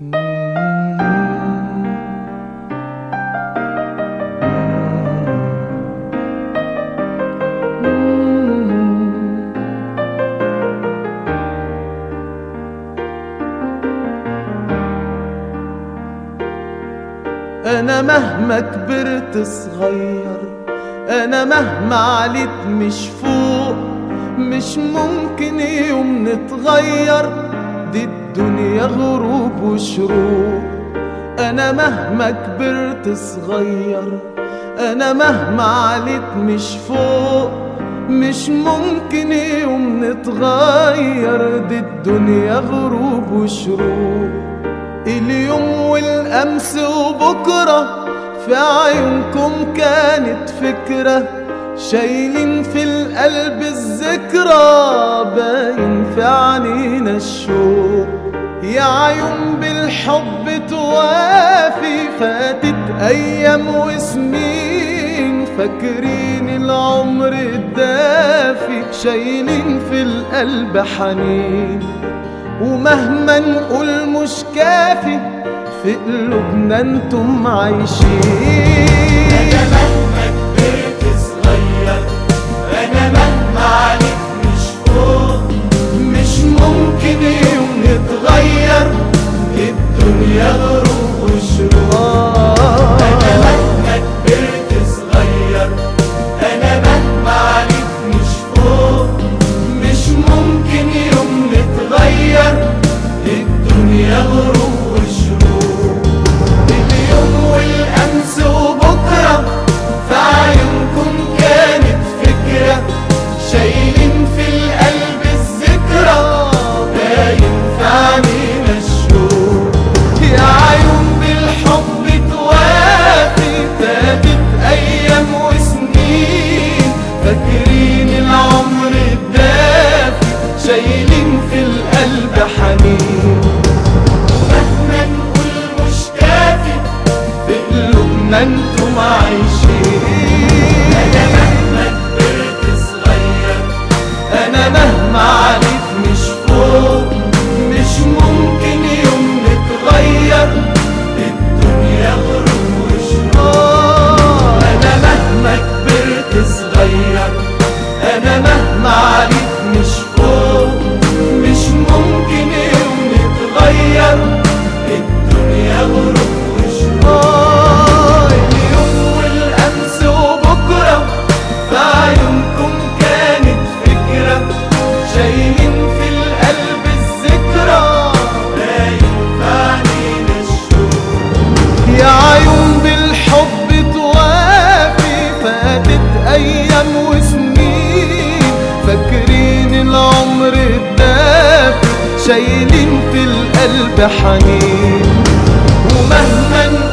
انا مهما كبرت صغير انا مهما عليت مش فوق مش ممكن يوم نتغير دي الدنيا غروب وشروق انا مهما كبرت صغير انا مهما عليت مش فوق مش ممكن يوم نتغير دي الدنيا غروب وشروق اليوم والأمس وبكرة في عيونكم كانت فكرة شايلين في القلب الذكرى باين في عنينا الشوق يا عيون بالحب توافي فاتت أيام وسنين فاكرين العمر الدافي شايلين في القلب حنين ومهما نقول مش كافي في قلوبنا انتم عايشين أنا مهما كبرت صغير أنا مهما عليك مش فوق مش ممكن يوم نتغير الدنيا غروب وشروق أنا مهما كبرت صغير أنا مهما عليك مش فوق مش ممكن يوم نتغير الدنيا غروب وشروق اليوم والأمس وبكرة في عيونكم كانت فكرة شايلين في القلب الذكرى باين في عنينا الشوق يا عيون بالحب توافي فاتت أيام وسنين فاكرين العمر الدافي شايلين في القلب حنين مهما نقول مش كافي في قلوبنا انتم عايشين أنا مهما كبرت صغير انا مهما عليك مش فوق مش ممكن يوم نتغير الدنيا غروب وشروق آه، انا مهما كبرت صغير انا مهما عليك مش فوق مش ممكن يوم نتغير الدنيا غروب وشروق آه، اليوم والامس وبكره في عيونكم كانت فكره شايلين في القلب الذكرى باين في عنينا الشوق يا عيون بالحب توافي فاتت ايام وسنين فاكرين العمر الدافي شايلين في القلب حنين ومهما نقول